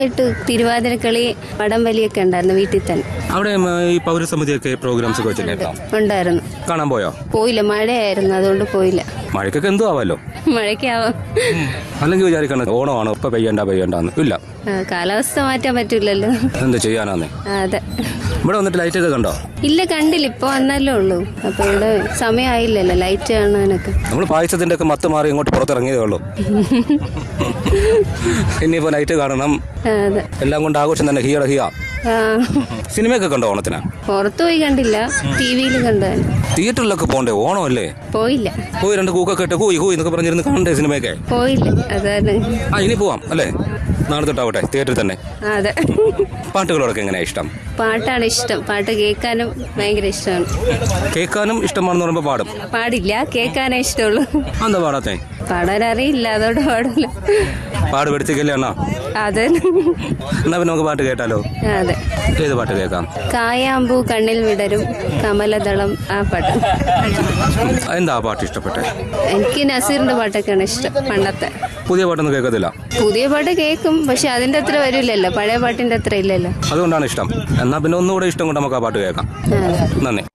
ആയിട്ട് തിരുവാതിരക്കളി വടംവലിയൊക്കെ ഉണ്ടായിരുന്നു വീട്ടിൽ തന്നെ അവിടെ ഉം, ഈ പൗരസമിതിയൊക്കെ പ്രോഗ്രാംസ് ഒക്കെ വെച്ചിട്ടുണ്ടായിരുന്നോ ഉണ്ടായിരുന്നു കാണാൻ പോയോ പോയില്ല മഴയായിരുന്നു അതുകൊണ്ട് പോയില്ല മഴയ്ക്കൊക്കെ എന്തോ ആവാലോ മഴയ്ക്കാവാം അല്ലെങ്കിൽ വിചാരിക്കണം ഓണമാണ് ഇപ്പൊ പെയ്യണ്ട പെയ്യണ്ടെന്ന് ഇല്ല ആ, കാലാവസ്ഥ മാറ്റാൻ പറ്റൂലല്ലോ എന്ത് ചെയ്യാനാന്നേ ആ, അതെ ഇവിടെ വന്നിട്ട് ലൈറ്റ് ഒക്കെ കണ്ടോ ഇല്ല കണ്ടില്ല ഇപ്പൊ വന്നല്ലേ ഉള്ളൂ അപ്പൊ ഇവിടെ സമയമായില്ലല്ലോ ലൈറ്റ് കാണാനൊക്കെ നമ്മൾ പായസത്തിന്റെ ഒക്കെ മത്ത് മാറി ഇങ്ങോട്ട് പുറത്തിറങ്ങിയതേ ഉള്ളൂ ഇനിയിപ്പോ ലൈറ്റ് കാണണം ആ, അതെ എല്ലാം കൊണ്ട് ആഘോഷം തന്നെ ഹിയട ഹിയ ആ സിനിമയൊക്കെ കണ്ടോ ഓണത്തിന് പുറത്തു പോയി കണ്ടില്ല ടി വിയിൽ കണ്ടു തിയേറ്ററിലൊക്കെ പോണ്ടേ ഓണമല്ലേ പോയില്ല പോയി രണ്ട് കൂക്കൊക്കെ ഇട്ട് കൂയി കൂയി എന്നൊക്കെ പറഞ്ഞിരുന്ന് കാണണ്ടേ സിനിമയൊക്കെ പോയില്ല അതാണ് ആ ഇനി പോവാം അല്ലേ നാളെ തൊട്ടാവട്ടെ തിയേറ്ററിൽ തന്നെ ആ, അതെ പാട്ടുകളോടൊക്കെ എങ്ങനെയാ ഇഷ്ടം പാട്ടാണ് ഇഷ്ടം പാട്ട് കേൾക്കാനും ഭയങ്കര ഇഷ്ടമാണ് കേൾക്കാനും ഇഷ്ടമാണെന്ന് പറയുമ്പോൾ പാടും പാടില്ല കേൾക്കാനേ ഇഷ്ടമുള്ളൂ എന്താ പാടാത്തെ പാടാൻ അറിയില്ല അതോട് പാടില്ല പാട് പഠിച്ചിക്കല്ലേ അണ്ണാ അതെ എന്നാ പിന്നെ നമുക്ക് പാട്ട് കേട്ടാലോ അതെ ഏത് പാട്ട് കേൾക്കാം കായാമ്പൂ കണ്ണിൽ വിടരും കമലദളം ആ പാട്ട് എന്താ ആ പാട്ട് ഇഷ്ടപ്പെട്ടെ എനിക്ക് നസീറിന്റെ പാട്ടൊക്കെയാണ് ഇഷ്ടം പണ്ടത്തെ പുതിയ പാട്ടൊന്നും കേൾക്കത്തില്ല പുതിയ പാട്ട് കേൾക്കും പക്ഷെ അതിന്റെ അത്ര വരില്ലല്ലോ പഴയ പാട്ടിന്റെ അത്ര ഇല്ലല്ലോ അതുകൊണ്ടാണ് ഇഷ്ടം എന്നാ പിന്നെ ഒന്നുകൂടെ ഇഷ്ടം കൊണ്ട് നമുക്ക് ആ പാട്ട് കേൾക്കാം അതെ നന്ദി